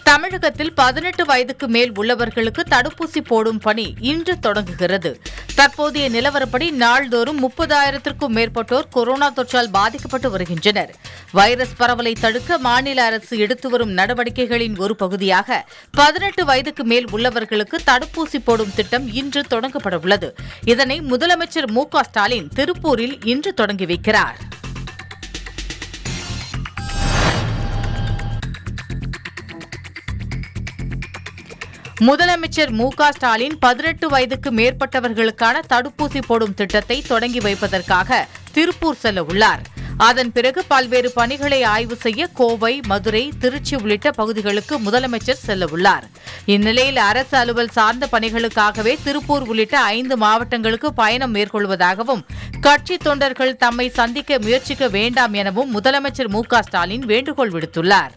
தமிழகத்தில் பதினெட்டு வயதுக்கு மேல் உள்ளவர்களுக்கு தடுப்பூசி போடும் பணி இன்று தொடங்குகிறது தற்போதைய நிலவரப்படி நாள்தோறும் முப்பதாயிரத்திற்கும் மேற்பட்டோர் கொரோனா தொற்றால் பாதிக்கப்பட்டு வருகின்றனர் வைரஸ் பரவலை தடுக்க மாநில அரசு எடுத்து வரும் நடவடிக்கைகளின் ஒரு பகுதியாக பதினெட்டு வயதுக்கு மேல் உள்ளவர்களுக்கு தடுப்பூசி போடும் திட்டம் இன்று தொடங்கப்பட உள்ளது இதனை முதலமைச்சர் மு க ஸ்டாலின் திருப்பூரில் இன்று தொடங்கி வைக்கிறார் முதலமைச்சர் மு க ஸ்டாலின் பதினெட்டு வயதுக்கு மேற்பட்டவர்களுக்கான தடுப்பூசி போடும் திட்டத்தை தொடங்கி வைப்பதற்காக திருப்பூர் செல்ல உள்ளார் அதன் பிறகு பல்வேறு பணிகளை ஆய்வு செய்ய கோவை மதுரை திருச்சி உள்ளிட்ட பகுதிகளுக்கு முதலமைச்சர் செல்ல உள்ளார் இந்நிலையில் அரசு அலுவல் சார்ந்த பணிகளுக்காகவே திருப்பூர் உள்ளிட்ட ஐந்து மாவட்டங்களுக்கு பயணம் மேற்கொள்வதாகவும் கட்சி தொண்டர்கள் தம்மை சந்திக்க முயற்சிக்க வேண்டாம் எனவும் முதலமைச்சர் மு க ஸ்டாலின் வேண்டுகோள் விடுத்துள்ளார்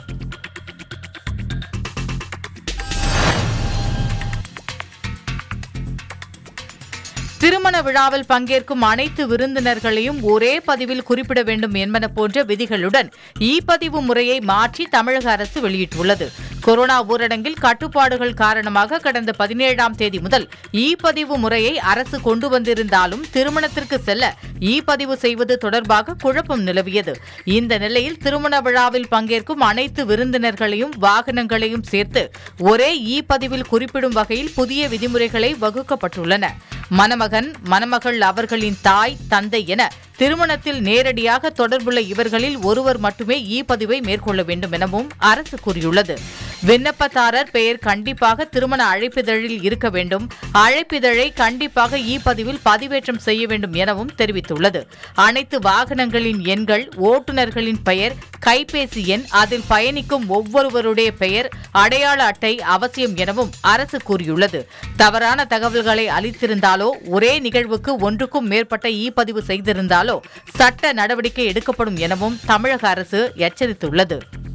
திருமண விழாவில் பங்கேற்கும் அனைத்து விருந்தினர்களையும் ஒரே பதிவில் குறிப்பிட வேண்டும் என்பன போன்ற விதிகளுடன் இ பதிவு முறையை மாற்றி தமிழக அரசு வெளியிட்டுள்ளது கொரோனா ஊரடங்கில் கட்டுப்பாடுகள் காரணமாக கடந்த பதினேழாம் தேதி முதல் இ பதிவு முறையை அரசு கொண்டு வந்திருந்தாலும் திருமணத்திற்கு செல்ல இ பதிவு செய்வது தொடர்பாக குழப்பம் நிலவியது இந்த நிலையில் திருமண விழாவில் பங்கேற்கும் அனைத்து விருந்தினர்களையும் வாகனங்களையும் சேர்த்து ஒரே இ பதிவில் குறிப்பிடும் வகையில் புதிய விதிமுறைகளை வகுக்கப்பட்டுள்ளன மணமகன் மணமகள் அவர்களின் தாய் தந்தை என திருமணத்தில் நேரடியாக தொடர்புள்ள இவர்களில் ஒருவர் மட்டுமே இ பதிவை மேற்கொள்ள வேண்டும் எனவும் அரசு கூறியுள்ளது விண்ணப்பதாரர் பெயர் கண்டிப்பாக திருமண அழைப்பிதழில் இருக்க வேண்டும் அழைப்பிதழை கண்டிப்பாக இ பதிவில் பதிவேற்றம் செய்ய வேண்டும் எனவும் தெரிவித்துள்ளது அனைத்து வாகனங்களின் எண்கள் ஓட்டுநர்களின் பெயர் கைபேசி எண் அதில் பயணிக்கும் ஒவ்வொருவருடைய பெயர் அடையாள அட்டை அவசியம் எனவும் அரசு கூறியுள்ளது தவறான தகவல்களை அளித்திருந்தாலோ ஒரே நிகழ்வுக்கு ஒன்றுக்கும் மேற்பட்ட இ பதிவு செய்திருந்தாலோ சட்ட நடவடிக்கை எடுக்கப்படும் எனவும் தமிழக அரசு எச்சரித்துள்ளது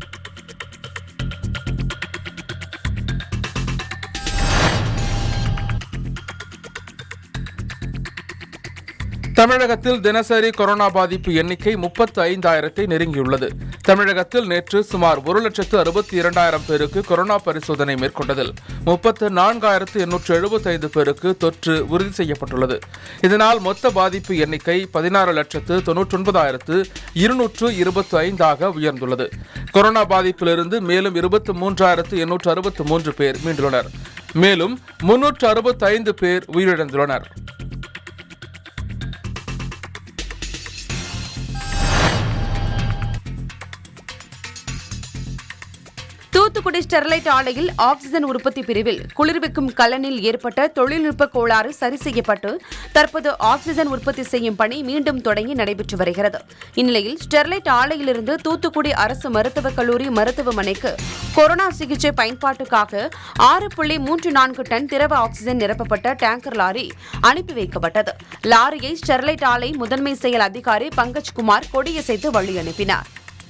தமிழகத்தில் தினசரி கொரோனா பாதிப்பு எண்ணிக்கை முப்பத்து ஐந்தாயிரத்தை நெருங்கியுள்ளது தமிழகத்தில் நேற்று சுமார் ஒரு லட்சத்து அறுபத்தி இரண்டாயிரம் பேருக்கு கொரோனா பரிசோதனை மேற்கொண்டதில் முப்பத்து நான்காயிரத்து எண்ணூற்று எழுபத்தைந்து பேருக்கு தொற்று உறுதி செய்யப்பட்டுள்ளது இதனால் மொத்த பாதிப்பு எண்ணிக்கை பதினாறு லட்சத்து தொன்னூற்றொன்பதாயிரத்து இருநூற்று இருபத்தி ஐந்தாக உயர்ந்துள்ளது கொரோனா பாதிப்பிலிருந்து மேலும் இருபத்தி மூன்றாயிரத்து எண்ணூற்று அறுபத்து மூன்று பேர் மீண்டுள்ளனர் மேலும் முன்னூற்று அறுபத்தைந்து பேர் உயிரிழந்துள்ளனர் தூத்துக்குடி ஸ்டெர்லைட் ஆலையில் ஆக்ஸிஜன் உற்பத்தி பிரிவில் குளிர்விக்கும் கலனில் ஏற்பட்ட தொழில்நுட்ப கோளாறு சரி செய்யப்பட்டு தற்போது ஆக்ஸிஜன் உற்பத்தி செய்யும் பணி மீண்டும் தொடங்கி நடைபெற்று வருகிறது இந்நிலையில் ஸ்டெர்லைட் ஆலையிலிருந்து தூத்துக்குடி அரசு மருத்துவக் கல்லூரி மருத்துவமனைக்கு கொரோனா சிகிச்சை பயன்பாட்டுக்காக ஆறு புள்ளி மூன்று நான்கு டன் திரவ ஆக்ஸிஜன் நிரப்பப்பட்ட டேங்கர் லாரி அனுப்பி வைக்கப்பட்டது லாரியை ஸ்டெர்லைட் ஆலை முதன்மை செயல் அதிகாரி பங்கஜ் குமார் கொடியசைத்து வழி அனுப்பினார்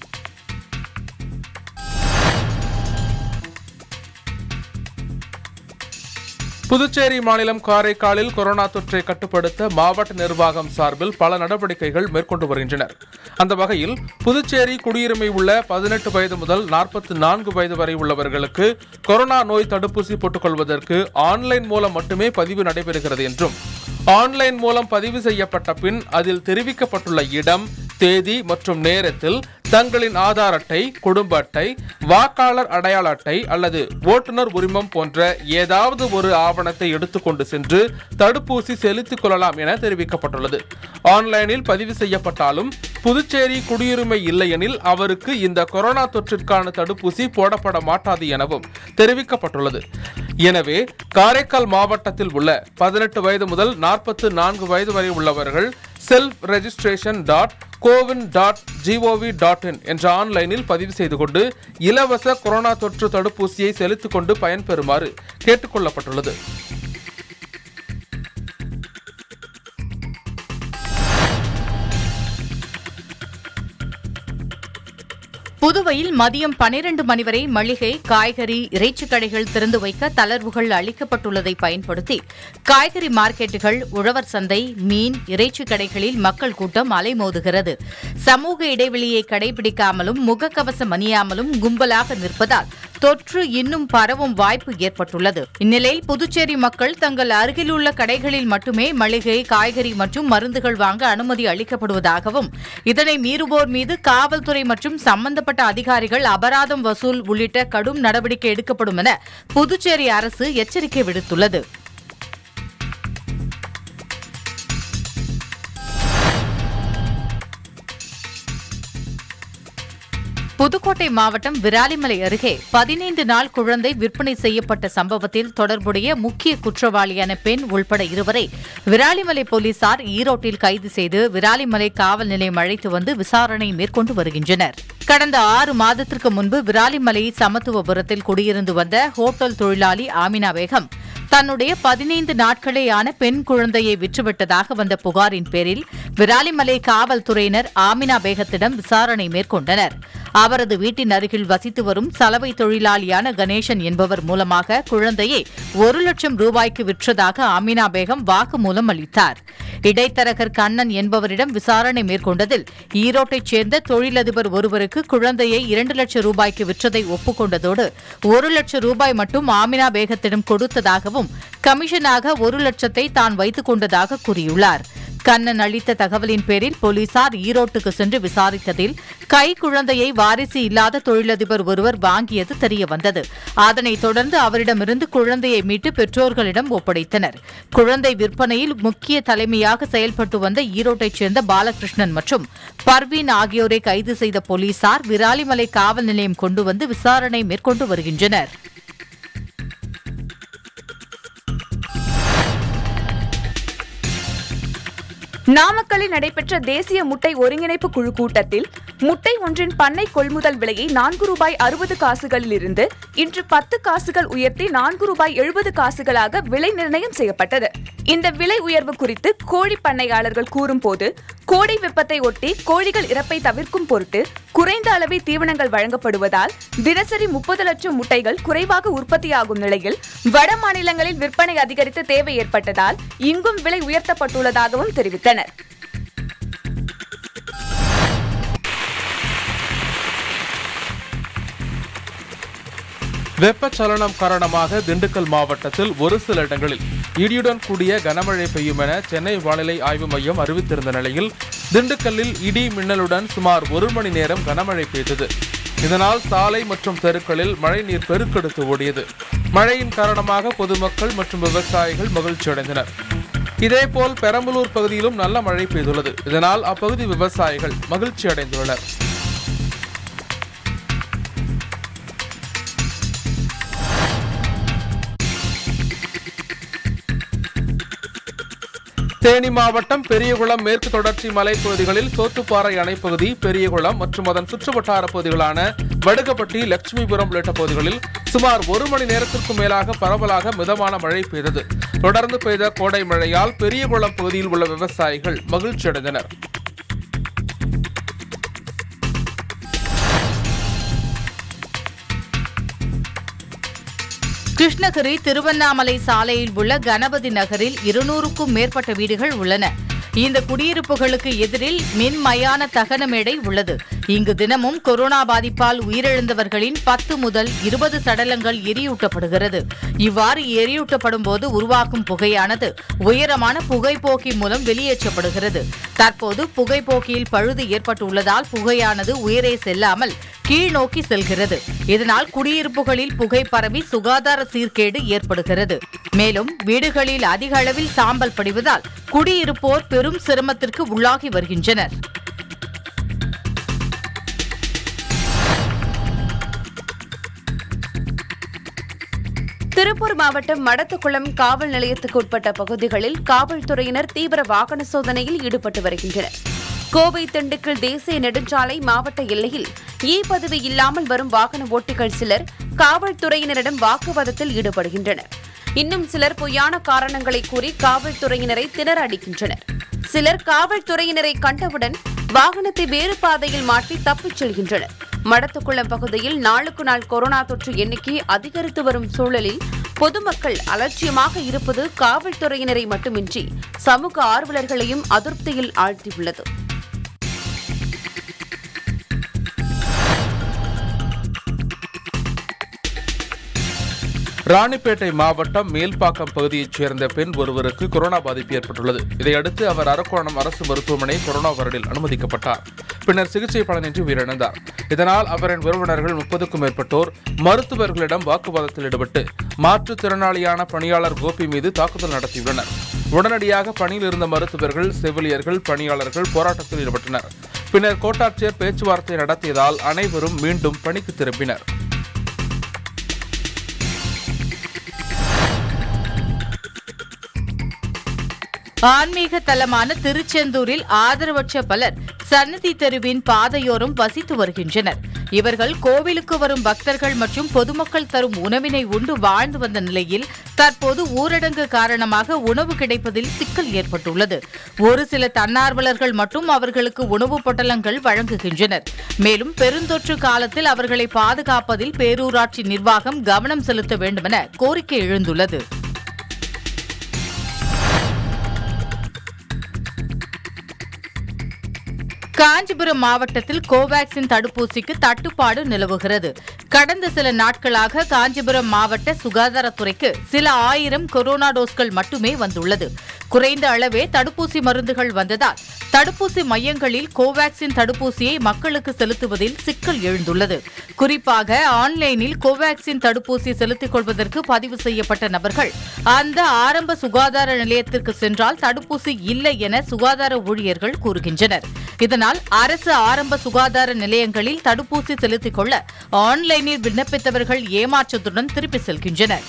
புதுச்சேரி மாநிலம் காரைக்காலில் கொரோனா தொற்றை கட்டுப்படுத்த மாவட்ட நிர்வாகம் சார்பில் பல நடவடிக்கைகள் மேற்கொண்டு வருகின்றனர் அந்த வகையில் புதுச்சேரி குடியுரிமை உள்ள பதினெட்டு வயது முதல் நாற்பத்தி நான்கு வயது வரை உள்ளவர்களுக்கு கொரோனா நோய் தடுப்பூசி போட்டுக்கொள்வதற்கு ஆன்லைன் மூலம் மட்டுமே பதிவு நடைபெறுகிறது என்றும் ஆன்லைன் மூலம் பதிவு செய்யப்பட்ட பின் அதில் தெரிவிக்கப்பட்டுள்ள இடம் தேதி மற்றும் நேரத்தில் தங்களின் ஆதார் அட்டை குடும்ப அட்டை வாக்காளர் அடையாள அட்டை அல்லது ஓட்டுநர் உரிமம் போன்ற ஏதாவது ஒரு ஆவணத்தை எடுத்துக்கொண்டு சென்று தடுப்பூசி செலுத்திக் கொள்ளலாம் என தெரிவிக்கப்பட்டுள்ளது ஆன்லைனில் பதிவு செய்யப்பட்டாலும் புதுச்சேரி குடியுரிமை இல்லையெனில் அவருக்கு இந்த கொரோனா தொற்றிற்கான தடுப்பூசி போடப்பட மாட்டாது எனவும் தெரிவிக்கப்பட்டுள்ளது எனவே காரைக்கால் மாவட்டத்தில் உள்ள பதினெட்டு வயது முதல் நாற்பத்து நான்கு வயது வரை உள்ளவர்கள் self registration dot CoWIN dot G O V dot in என்ற ஆன்லைனில் பதிவு செய்து கொண்டு இலவச கொரோனா தொற்று தடுப்பூசியை செலுத்திக் கொண்டு பயன்பெறுமாறு கேட்டுக்கொள்ளப்பட்டுள்ளது புதுவையில் மதியம் பனிரண்டு மணி வரை மளிகை காய்கறி இறைச்சிக் கடைகள் திறந்து வைக்க தளர்வுகள் அளிக்கப்பட்டுள்ளதை பயன்படுத்தி காய்கறி மார்க்கெட்டுகள் உழவர் சந்தை மீன் இறைச்சிக் கடைகளில் மக்கள் கூட்டம் அலைமோதுகிறது சமூக இடைவெளியை கடைபிடிக்காமலும் முகக்கவசம் அணியாமலும் கும்பலாக நிற்பதால் தொற்று இன்னும் பரவும் வாய்ப்பு ஏற்பட்டுள்ளது இந்நிலையில் புதுச்சேரி மக்கள் தங்கள் அருகிலுள்ள கடைகளில் மட்டுமே மளிகை காய்கறி மற்றும் மருந்துகள் வாங்க அனுமதி அளிக்கப்படுவதாகவும் இதனை மீறுவோர் மீது காவல்துறை மற்றும் சம்பந்தப்பட்ட அதிகாரிகள் அபராதம் வசூல் உள்ளிட்ட கடும் நடவடிக்கை எடுக்கப்படும் என புதுச்சேரி அரசு எச்சரிக்கை விடுத்துள்ளது புதுக்கோட்டை மாவட்டம் விராலிமலை அருகே பதினைந்து நாள் குழந்தை விற்பனை செய்யப்பட்ட சம்பவத்தில் தொடர்புடைய முக்கிய குற்றவாளியான பெண் உள்பட இருவரை விராலிமலை போலீசார் ஈரோட்டில் கைது செய்து விராலிமலை காவல் நிலையம் அழைத்து வந்து விசாரணை மேற்கொண்டு வருகின்றனர் கடந்த ஆறு மாதத்திற்கு முன்பு விராலிமலை சமத்துவபுரத்தில் குடியிருந்து வந்த ஹோட்டல் தொழிலாளி ஆமினா பேகம் தன்னுடைய பதினைந்து நாட்களேயான பெண் குழந்தையை விற்றுவிட்டதாக வந்த புகாரின் பேரில் விராலிமலை காவல்துறையினர் ஆமினா பேகத்திடம் விசாரணை மேற்கொண்டனர் அவரது வீட்டின் அருகில் வசித்து வரும் சலவை தொழிலாளியான கணேசன் என்பவர் மூலமாக குழந்தையை ஒரு லட்சம் ரூபாய்க்கு விற்றதாக ஆமினா பேகம் வாக்குமூலம் அளித்தார் இடைத்தரகர் கண்ணன் என்பவரிடம் விசாரணை மேற்கொண்டதில் ஈரோட்டைச் சேர்ந்த தொழிலதிபர் ஒருவருக்கு குழந்தையை இரண்டு லட்சம் ரூபாய்க்கு விற்றதை ஒப்புக்கொண்டதோடு ஒரு லட்சம் ரூபாய் மட்டும் ஆமினா பேகத்திடம் கொடுத்ததாகவும் கமிஷனாக ஒரு லட்சத்தை தான் வைத்துக் கொண்டதாக கூறியுள்ளார் கண்ணன் அளித்த தகவலின் பேரில் போலீசார் ஈரோட்டுக்கு சென்று விசாரித்ததில் கை குழந்தையை வாரிசு இல்லாத தொழிலதிபர் ஒருவர் வாங்கியது தெரியவந்தது அதனைத் தொடர்ந்து அவரிடமிருந்து குழந்தையை மீட்டு பெற்றோர்களிடம் ஒப்படைத்தனர் குழந்தை விற்பனையில் முக்கிய தலைமையாக செயல்பட்டு வந்த ஈரோட்டைச் சேர்ந்த பாலகிருஷ்ணன் மற்றும் பர்வீன் ஆகியோரை கைது செய்த போலீசார் விராலிமலை காவல் நிலையம் கொண்டு வந்து விசாரணை மேற்கொண்டு வருகின்றனர் நாமக்கல்லில் நடைபெற்ற தேசிய முட்டை ஒருங்கிணைப்பு குழு கூட்டத்தில் முட்டை ஒன்றின் பண்ணை கொள்முதல் விலையை நான்கு ரூபாய் அறுபது காசுகளில் இருந்து இன்று பத்து காசுகள் உயர்த்தி நான்கு ரூபாய் எழுபது காசுகளாக விலை நிர்ணயம் செய்யப்பட்டது இந்த விலை உயர்வு குறித்து கோழி பண்ணையாளர்கள் கூறும்போது கோடை வெப்பத்தை ஒட்டி கோழிகள் இறப்பை தவிர்க்கும் பொருட்டு குறைந்த அளவே தீவனங்கள் வழங்கப்படுவதால் தினசரி முப்பது லட்சம் முட்டைகள் குறைவாக உற்பத்தியாகும் நிலையில் வட மாநிலங்களில் விற்பனை அதிகரித்து தேவை ஏற்பட்டதால் இங்கும் விலை உயர்த்தப்பட்டுள்ளதாகவும் தெரிவித்தனர் வெப்பச்சலனம் காரணமாக திண்டுக்கல் மாவட்டத்தில் ஒரு சில இடங்களில் இடியுடன் கூடிய கனமழை பெய்யும் என சென்னை வானிலை ஆய்வு மையம் அறிவித்திருந்த நிலையில் திண்டுக்கல்லில் இடி மின்னலுடன் சுமார் ஒரு மணி நேரம் கனமழை பெய்தது இதனால் சாலை மற்றும் தெருக்களில் மழைநீர் பெருக்கெடுத்து ஓடியது மழையின் காரணமாக பொதுமக்கள் மற்றும் விவசாயிகள் மகிழ்ச்சி அடைந்தனர் இதேபோல் பெரம்பலூர் பகுதியிலும் நல்ல மழை பெய்துள்ளது இதனால் அப்பகுதி விவசாயிகள் மகிழ்ச்சி அடைந்துள்ளனர் தேனி மாவட்டம் பெரியகுளம் மேற்கு தொடர்ச்சி மலைப்பகுதிகளில் சோத்துப்பாறை அணைப்பகுதி பெரியகுளம் மற்றும் அதன் சுற்றுவட்டார பகுதிகளான வடுகப்பட்டி லட்சுமிபுரம் உள்ளிட்ட பகுதிகளில் சுமார் ஒரு மணி நேரத்திற்கும் மேலாக பரவலாக மிதமான மழை பெய்தது தொடர்ந்து பெய்த கோடை மழையால் பெரியகுளம் பகுதியில் உள்ள விவசாயிகள் மகிழ்ச்சி அடைந்தனர் கிருஷ்ணகிரி திருவண்ணாமலை சாலையில் உள்ள கணபதி நகரில் இருநூறுக்கும் மேற்பட்ட வீடுகள் உள்ளன இந்த குடியிருப்புகளுக்கு எதிரில் மின்மயான தகன மேடை உள்ளது இங்கு தினமும் கொரோனா பாதிப்பால் உயிரிழந்தவர்களின் பத்து முதல் இருபது சடலங்கள் எரியூட்டப்படுகிறது இவ்வாறு எரியூட்டப்படும் போது உருவாக்கும் புகையானது உயரமான புகைப்போக்கி மூலம் வெளியேற்றப்படுகிறது தற்போது புகைப்போக்கியில் பழுது ஏற்பட்டுள்ளதால் புகையானது உயரே செல்லாமல் கீழ் நோக்கி செல்கிறது இதனால் குடியிருப்புகளில் புகை பரவி சுகாதார சீர்கேடு ஏற்படுகிறது மேலும் வீடுகளில் அதிக அளவில் சாம்பல் படிவதால் குடியிருப்போர் பெரும் சிரமத்திற்கு உள்ளாகி வருகின்றனர் திருப்பூர் மாவட்டம் மடத்துக்குளம் காவல் நிலையத்துக்கு உட்பட்ட பகுதிகளில் காவல்துறையினர் தீவிர வாகன சோதனையில் ஈடுபட்டு வருகின்றனர் கோவை திண்டுக்கல் தேசிய நெடுஞ்சாலை மாவட்ட எல்லையில் இ பதிவு இல்லாமல் வரும் வாகன ஓட்டிகள் சிலர் காவல்துறையினரிடம் வாக்குவாதத்தில் ஈடுபடுகின்றனர் இன்னும் சிலர் பொய்யான காரணங்களை கூறி காவல்துறையினரை திணற அடிக்கின்றனர் சிலர் காவல்துறையினரை கண்டவுடன் வாகனத்தை வேறு பாதையில் மாற்றி தப்பிச் செல்கின்றனர் மடத்துக்குளம் பகுதியில் நாளுக்கு நாள் கொரோனா தொற்று எண்ணிக்கை அதிகரித்து வரும் சூழலில் பொதுமக்கள் அலட்சியமாக இருப்பது காவல்துறையினரை மட்டுமின்றி சமூக ஆர்வலர்களையும் அதிருப்தியில் ஆழ்த்தியுள்ளது ராணிப்பேட்டை மாவட்டம் மேல்பாக்கம் பகுதியைச் சேர்ந்த பெண் ஒருவருக்கு கொரோனா பாதிப்பு ஏற்பட்டுள்ளது இதையடுத்து அவர் அரக்கோணம் அரசு மருத்துவமனை கொரோனா வார்டில் அனுமதிக்கப்பட்டார் பின்னர் சிகிச்சை பலனின்றி உயிரிழந்தார் இதனால் அவரின் உறவினர்கள் முப்பதுக்கும் மேற்பட்டோர் மருத்துவர்களிடம் வாக்குவாதத்தில் ஈடுபட்டு மாற்றுத்திறனாளியான பணியாளர் கோபி மீது தாக்குதல் நடத்தியுள்ளனர் உடனடியாக பணியில் இருந்த மருத்துவர்கள் செவிலியர்கள் பணியாளர்கள் போராட்டத்தில் ஈடுபட்டனர் பின்னர் கோட்டாட்சியர் பேச்சுவார்த்தை நடத்தியதால் அனைவரும் மீண்டும் பணிக்கு திரும்பினர் ஆன்மீக தலமான திருச்செந்தூரில் ஆதரவற்ற பலர் சன்னதி தெருவின் பாதையோரம் வசித்து வருகின்றனர் இவர்கள் கோவிலுக்கு வரும் பக்தர்கள் மற்றும் பொதுமக்கள் தரும் உணவினை உண்டு வாழ்ந்து வந்த நிலையில் தற்போது ஊரடங்கு காரணமாக உணவு கிடைப்பதில் சிக்கல் ஏற்பட்டுள்ளது ஒரு சில தன்னார்வலர்கள் மட்டும் அவர்களுக்கு உணவுப் பொட்டலங்கள் வழங்குகின்றனர் மேலும் பெருந்தொற்று காலத்தில் அவர்களை பாதுகாப்பதில் பேரூராட்சி நிர்வாகம் கவனம் செலுத்த வேண்டுமென கோரிக்கை எழுந்துள்ளது காஞ்சிபுரம் மாவட்டத்தில் கோவாக்சின் தடுப்பூசிக்கு தட்டுப்பாடு நிலவுகிறது கடந்த சில நாட்களாக காஞ்சிபுரம் மாவட்ட சுகாதாரத்துறைக்கு சில ஆயிரம் கொரோனா டோஸ்கள் மட்டுமே வந்துள்ளது குறைந்த அளவே தடுப்பூசி மருந்துகள் வந்ததால் தடுப்பூசி மையங்களில் கோவாக்சின் தடுப்பூசியை மக்களுக்கு செலுத்துவதில் சிக்கல் எழுந்துள்ளது குறிப்பாக ஆன்லைனில் கோவாக்சின் தடுப்பூசி செலுத்திக் கொள்வதற்கு பதிவு செய்யப்பட்ட நபர்கள் அந்த ஆரம்ப சுகாதார நிலையத்திற்கு சென்றால் தடுப்பூசி இல்லை என சுகாதார ஊழியர்கள் கூறுகின்றனர் இதனால் அரசு ஆரம்ப சுகாதார நிலையங்களில் தடுப்பூசி செலுத்திக் கொள்ள ஆன்லைனில் விண்ணப்பித்தவர்கள் ஏமாற்றத்துடன் திருப்பி செல்கின்றனர்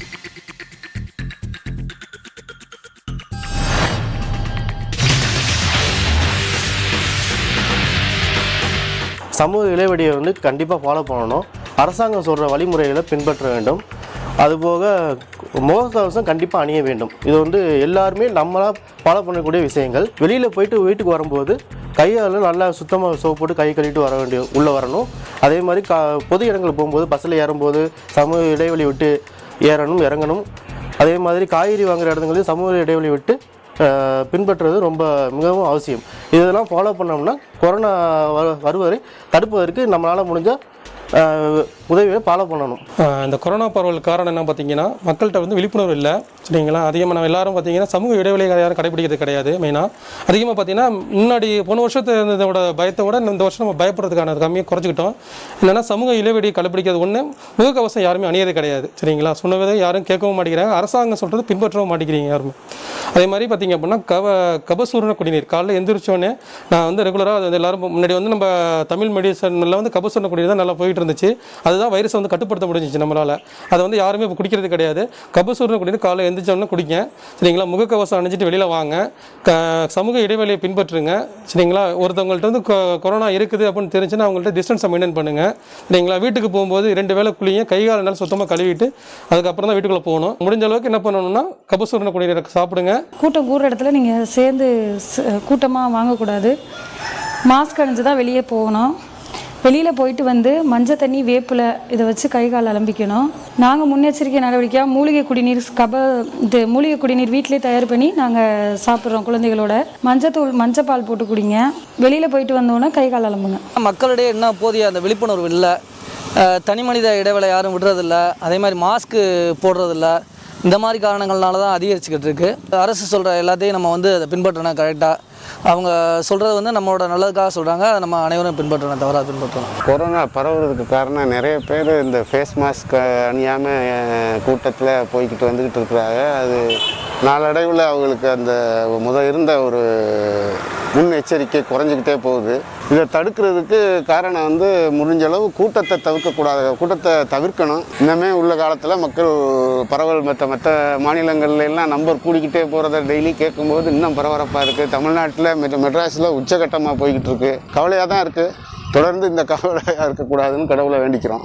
சமூக இடைவெளியை வந்து கண்டிப்பாக ஃபாலோ பண்ணணும் அரசாங்கம் சொல்கிற வழிமுறைகளை பின்பற்ற வேண்டும் அதுபோக முகக்கவசம் கண்டிப்பாக அணிய வேண்டும் இது வந்து எல்லாருமே நம்மளாக ஃபாலோ பண்ணக்கூடிய விஷயங்கள் வெளியில் போயிட்டு வீட்டுக்கு வரும்போது கையால் நல்லா சுத்தமாக சோப் போட்டு கை கழுவிட்டு வர வேண்டிய உள்ளே வரணும் அதே மாதிரி கா பொது இடங்கள் போகும்போது பஸ்ஸில் ஏறும்போது சமூக இடைவெளி விட்டு ஏறணும் இறங்கணும் அதே மாதிரி காய்கறி வாங்குற இடத்துலையும் சமூக இடைவெளி விட்டு அஹ், பின்பற்றுறது ரொம்ப மிகவும் அவசியம் இதெல்லாம் ஃபாலோ பண்ணோம்னா கொரோனா வரு- வருவதை தடுப்பதற்கு நம்மளால் முடிஞ்ச அஹ், உதவியை ஃபாலோ பண்ணணும் ஆஹ் இந்த கொரோனா பரவல் காரணம் என்ன பார்த்தீங்கன்னா மக்கள்கிட்ட வந்து விழிப்புணர்வு இல்லை சரிங்களா அதிகமாக நம்ம எல்லாரும் பார்த்தீங்கன்னா சமூக இடைவெளியை யாரும் கடைபிடிக்கிறது கிடையாது மெயினாக அதிகமாக பார்த்தீங்கன்னா முன்னாடி போன வருஷத்து இருந்ததோட பயத்தை விட இந்த வருஷம் நம்ம பயப்படுறதுக்கான கம்மியாக குறைச்சிக்கிட்டோம் என்னென்னா சமூக இடைவெளி கடைபிடிக்கிறது ஒன்று முகக்கவசம் யாருமே அணியது கிடையாது சரிங்களா சொன்னதை யாரும் கேட்கவும் மாட்டேங்கிறாங்க அரசாங்கம் சொல்கிறது பின்பற்றவும் மாட்டேங்கிறீங்க யாருமே அதே மாதிரி பார்த்தீங்க அப்படின்னா கவ கபசூரண குடிநீர் காலைல எந்திரிச்சோடனே நான் வந்து ரெகுலராக அது வந்து எல்லாரும் முன்னாடி வந்து நம்ம தமிழ் மெடிசனில் வந்து கபசூரண குடிநீர் தான் நல்லா போயிட்டு இருந்துச்சு அதுதான் வைரஸை வந்து கட்டுப்படுத்த முடிஞ்சிச்சு நம்மளால் அதை வந்து யாருமே இப்போ குடிக்கிறது கிடையாது கபசூரண குடிநீர் காலைல எந்திரிச்சோடனே குடிங்க சரிங்களா முகக்கவசம் அணிஞ்சிட்டு வெளியில் வாங்க க சமூக இடைவெளியை பின்பற்றுங்க சரிங்களா ஒருத்தவங்கள்ட்ட வந்து கொ- கொரோனா இருக்குது அப்படின்னு தெரிஞ்சுன்னா அவங்கள்ட்ட டிஸ்டன்ஸை மெயின்டைன் பண்ணுங்க சரிங்களா வீட்டுக்கு போகும்போது ரெண்டு வேளை குளிங்க கை கால் நல்லா சுத்தமாக கழுவிட்டு அதுக்கப்புறம் தான் வீட்டுக்குள்ளே போகணும் முடிஞ்ச அளவுக்கு என்ன பண்ணணும்னா கபசூரண குடிநீரை சாப்பிடுங்க கூட்டம் கூடுற இடத்துல நீங்கள் சேர்ந்து கூட்டமாக வாங்கக்கூடாது மாஸ்க் அணிஞ்சு தான் வெளியே போகணும் வெளியில் போயிட்டு வந்து மஞ்சள் தண்ணி வேப்பிலை இதை வச்சு கை கால் அலம்பிக்கணும் நாங்கள் முன்னெச்சரிக்கை நடவடிக்கையாக மூலிகை குடிநீர் கப இது மூலிகை குடிநீர் வீட்டிலே தயார் பண்ணி நாங்கள் சாப்பிட்றோம் குழந்தைகளோட மஞ்சத்தூள் மஞ்சப்பால் போட்டு குடிங்க வெளியில் போயிட்டு வந்தோன்னே கை கால் அலம்புங்க மக்களிடையே இன்னும் போதிய அந்த விழிப்புணர்வு இல்லை அஹ் தனி மனித இடைவேளை யாரும் விடுறதில்ல அதே மாதிரி மாஸ்க்கு போடுறதில்ல இந்த மாதிரி காரணங்கள்னால தான் அதிகரிச்சுக்கிட்டு இருக்கு அரசு சொல்கிற எல்லாத்தையும் நம்ம வந்து அதை பின்பற்றணும் கரெக்டாக அவங்க சொல்கிறது வந்து நம்மளோட நல்லதுக்காக சொல்கிறாங்க அதை நம்ம அனைவரும் பின்பற்றணும் தவறாக பின்பற்றணும் கொரோனா பரவுறதுக்கு காரணம் நிறைய பேர் இந்த ஃபேஸ் மாஸ்க் அணியாமல் கூட்டத்தில் போய்கிட்டு வந்துக்கிட்டு இருக்கிறாங்க அது நாளடைவில் அவங்களுக்கு அந்த முத இருந்த ஒரு முன்னெச்சரிக்கை குறைஞ்சிக்கிட்டே போகுது இதை தடுக்கிறதுக்கு காரணம் வந்து முடிஞ்ச அளவு கூட்டத்தை தவிர்க்கக்கூடாது கூட்டத்தை தவிர்க்கணும் இன்னமே உள்ள காலத்தில் மக்கள் பரவல் மற்ற மற்ற மாநிலங்கள்ல எல்லாம் நம்பர் கூடிக்கிட்டே போகிறத டெய்லி கேட்கும்போது இன்னும் பரபரப்பாக இருக்குது தமிழ்நாட்டில் மெட்ர மெட்ராஸில் உச்சகட்டமாக போய்கிட்டு இருக்கு கவலையாக தான் இருக்குது தொடர்ந்து இந்த கவலையாக இருக்கக்கூடாதுன்னு கடவுளை வேண்டிக்கிறோம்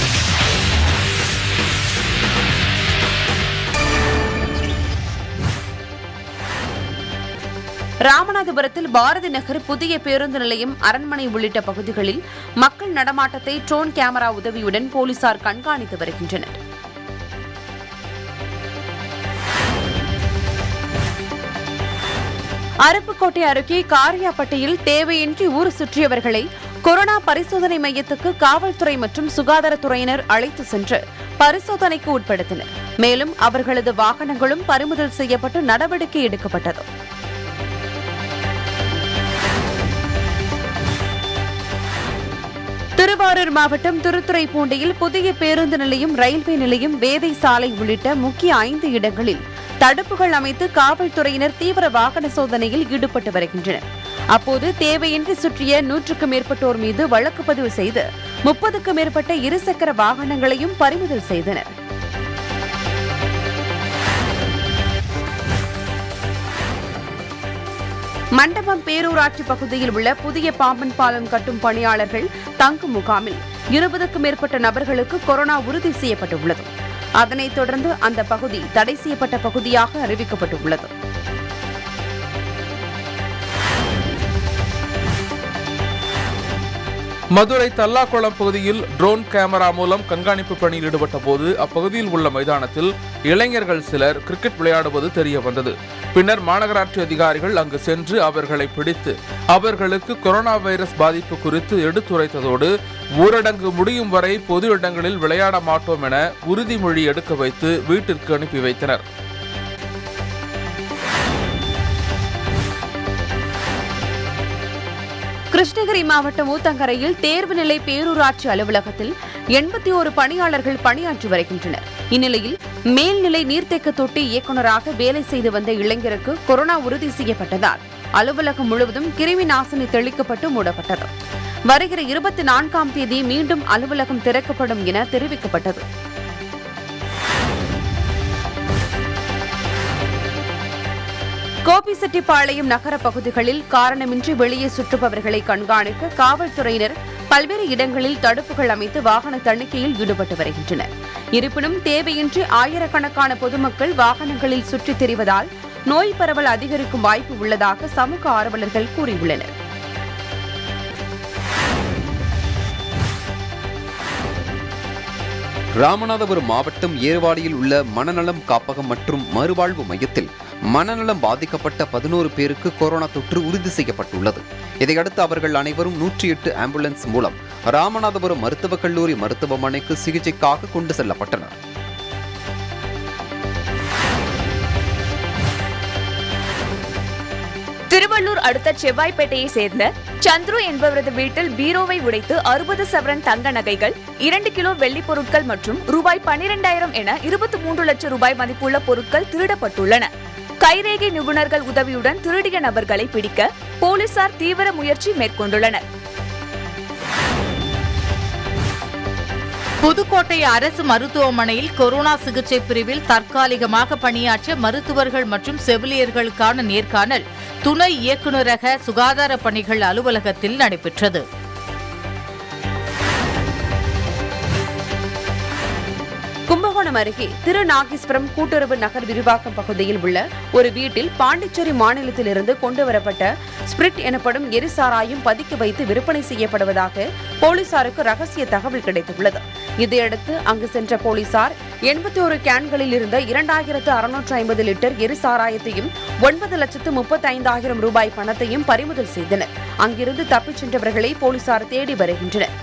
ராமநாதபுரத்தில் பாரதி நகர் புதிய பேருந்து நிலையம் அரண்மனை உள்ளிட்ட பகுதிகளில் மக்கள் நடமாட்டத்தை ட்ரோன் கேமரா உதவியுடன் போலீசார் கண்காணித்து வருகின்றனர் அருப்புக்கோட்டை அருகே காரியாப்பட்டியில் தேவையின்றி ஊர் சுற்றியவர்களை கொரோனா பரிசோதனை மையத்துக்கு காவல்துறை மற்றும் சுகாதாரத்துறையினர் அழைத்து சென்று பரிசோதனைக்கு உட்படுத்தினர் மேலும் அவர்களது வாகனங்களும் பறிமுதல் செய்யப்பட்டு நடவடிக்கை எடுக்கப்பட்டது திருவாரூர் மாவட்டம் திருத்துறைப்பூண்டியில் புதிய பேருந்து நிலையம் ரயில்வே நிலையம் வேதை சாலை உள்ளிட்ட முக்கிய ஐந்து இடங்களில் தடுப்புகள் அமைத்து காவல்துறையினர் தீவிர வாகன சோதனையில் ஈடுபட்டு வருகின்றனர் அப்போது தேவையின்றி சுற்றிய நூற்றுக்கும் மேற்பட்டோர் மீது வழக்கு பதிவு செய்து முப்பதுக்கும் மேற்பட்ட இருசக்கர வாகனங்களையும் பறிமுதல் செய்தனர் மண்டபம் பேரூராட்சி பகுதியில் உள்ள புதிய பாம்பன் பாலம் கட்டும் பணியாளர்கள் தங்கும் முகாமில் இருபதுக்கும் மேற்பட்ட நபர்களுக்கு கொரோனா உறுதி செய்யப்பட்டுள்ளது அதனைத் தொடர்ந்து அந்த பகுதி தடை செய்யப்பட்ட பகுதியாக அறிவிக்கப்பட்டுள்ளது மதுரை தல்லாக்குளம் பகுதியில் ட்ரோன் கேமரா மூலம் கண்காணிப்பு பணியில் ஈடுபட்ட போது அப்பகுதியில் உள்ள மைதானத்தில் இளைஞர்கள் சிலர் கிரிக்கெட் விளையாடுவது தெரிய வந்தது பின்னர் மாநகராட்சி அதிகாரிகள் அங்கு சென்று அவர்களை பிடித்து அவர்களுக்கு கொரோனா வைரஸ் பாதிப்பு குறித்து எடுத்துரைத்ததோடு ஊரடங்கு முடியும் வரை பொது இடங்களில் விளையாட மாட்டோம் என உறுதிமொழி எடுக்க வைத்து வீட்டிற்கு அனுப்பி வைத்தனர் கிருஷ்ணகிரி மாவட்டம் ஊத்தங்கரையில் தேர்வு நிலை பேரூராட்சி அலுவலகத்தில் எண்பத்தி ஒரு பணியாளர்கள் பணியாற்றி வருகின்றனர் இந்நிலையில் மேல்நிலை நீர்த்தேக்க தொட்டி இயக்குநராக வேலை செய்து வந்த இளைஞருக்கு கொரோனா உறுதி செய்யப்பட்டதால் அலுவலகம் முழுவதும் கிருமி நாசினி தெளிக்கப்பட்டு மூடப்பட்டது வருகிற இருபத்தி நான்காம் தேதி மீண்டும் அலுவலகம் திறக்கப்படும் என தெரிவிக்கப்பட்டது கோபிசெட்டிப்பாளையம் நகர பகுதிகளில் காரணமின்றி வெளியே சுற்றுபவர்களை கண்காணிக்க காவல்துறையினர் பல்வேறு இடங்களில் தடுப்புகள் அமைத்து வாகன தணிக்கையில் ஈடுபட்டு வருகின்றனர் இருப்பினும் தேவையின்றி ஆயிரக்கணக்கான பொதுமக்கள் வாகனங்களில் சுற்றித் திரிவதால் நோய் பரவல் அதிகரிக்கும் வாய்ப்பு உள்ளதாக சமூக ஆர்வலர்கள் கூறியுள்ளனர் ராமநாதபுரம் மாவட்டம் ஏர்வாடியில் உள்ள மனநலம் காப்பகம் மற்றும் மறுவாழ்வு மையத்தில் மனநலம் பாதிக்கப்பட்ட பதினோரு பேருக்கு கொரோனா தொற்று உறுதி செய்யப்பட்டுள்ளது இதையடுத்து அவர்கள் அனைவரும் நூற்றி எட்டு ஆம்புலன்ஸ் மூலம் ராமநாதபுரம் மருத்துவக் கல்லூரி மருத்துவமனைக்கு சிகிச்சைக்காக கொண்டு செல்லப்பட்டனர் திருவள்ளூர் அடுத்த செவ்வாய்ப்பேட்டையை சேர்ந்த சந்துரு என்பவரது வீட்டில் பீரோவை உடைத்து அறுபது சவரன் தங்க நகைகள் இரண்டு கிலோ வெள்ளிப் பொருட்கள் மற்றும் ரூபாய் பனிரெண்டாயிரம் என இருபத்தி மூன்று லட்சம் ரூபாய் மதிப்புள்ள பொருட்கள் திருடப்பட்டுள்ளன கைரேகை நிபுணர்கள் உதவியுடன் திருடிய நபர்களை பிடிக்க போலீசார் தீவிர முயற்சி மேற்கொண்டுள்ளனர் புதுக்கோட்டை அரசு மருத்துவமனையில் கொரோனா சிகிச்சை பிரிவில் தற்காலிகமாக பணியாற்ற மருத்துவர்கள் மற்றும் செவிலியர்களுக்கான நேர்காணல் துணை இயக்குநரக சுகாதார பணிகள் அலுவலகத்தில் நடைபெற்றது கும்பகோணம் அருகே திருநாகேஸ்வரம் கூட்டுறவு நகர் விரிவாக்கம் பகுதியில் உள்ள ஒரு வீட்டில் பாண்டிச்சேரி மாநிலத்திலிருந்து கொண்டுவரப்பட்ட ஸ்பிரிட் எனப்படும் எரிசாராயம் பதுக்கி வைத்து விற்பனை செய்யப்படுவதாக போலீசாருக்கு ரகசிய தகவல் கிடைத்துள்ளது இதையடுத்து அங்கு சென்ற போலீசார் எண்பத்தி ஒரு கேன்களில் இருந்த இரண்டாயிரத்து அறுநூற்று ஐம்பது லிட்டர் எரிசாராயத்தையும் ஒன்பது லட்சத்து முப்பத்தி ஐந்தாயிரம் ரூபாய் பணத்தையும் பறிமுதல் செய்தனர் அங்கிருந்து தப்பிச் சென்றவர்களை போலீசார் தேடி வருகின்றனர்